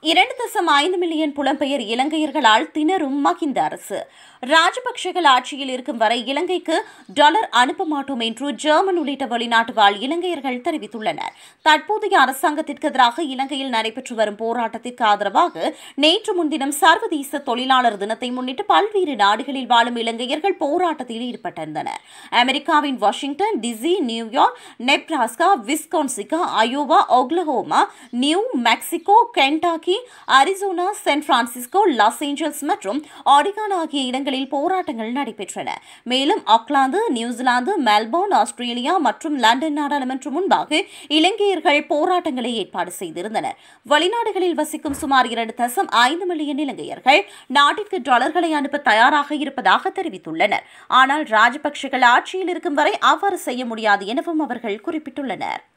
இரண்டு தசம் ஐந்து மில்லியன் புலம்பெயர் இலங்கையர்களால் திணறும் மகிந்த அரசு ராஜபக்சேகள் ஆட்சியில் இருக்கும் வரை இலங்கைக்கு டாலர் அனுப்ப மாட்டோம் என்று ஜெர்மன் உள்ளிட்ட வெளிநாட்டு வாழ் இலங்கையர்கள் தெரிவித்துள்ளனர் தற்போதைய அரசாங்கத்திற்கு எதிராக இலங்கையில் நடைபெற்று வரும் போராட்டத்திற்கு ஆதரவாக நேற்று முன்தினம் சர்வதேச தொழிலாளர் தினத்தை முன்னிட்டு பல்வேறு நாடுகளில் வாழும் இலங்கையர்கள் போராட்டத்தில் ஈடுபட்டிருந்தனர் அமெரிக்காவின் Washington DC New York Nebraska Wisconsin Iowa Oklahoma New Mexico Kentucky Arizona San Francisco Los Angeles மற்றும் ஆடிகான் ஆகிய இடங்களில் போராட்டங்கள் நடைபெற்றன மேலும் ஆக்லாந்து நியூசிலாந்து மெல்போர்ன் ஆஸ்திரேலியா மற்றும் லண்டன் நாடாளுமன்றம் முன்பாக இலங்கையர்கள் போராட்டங்களை ஏற்பாடு செய்திருந்தனர் வெளிநாடுகளில் வசிக்கும் சுமார் இரண்டு தசம் ஐந்து மில்லியன் இலங்கையர்கள் நாட்டிற்கு டாலர்களை அனுப்ப தயாராக இருப்பதாக தெரிவித்துள்ளனர் ஆனால் ராஜபக்சேகள் ஆட்சியில் இருக்கும் வரை அவ்வாறு செய்ய முடியாது எனவும் அவர்கள் குறிப்பிட்டுள்ளனர்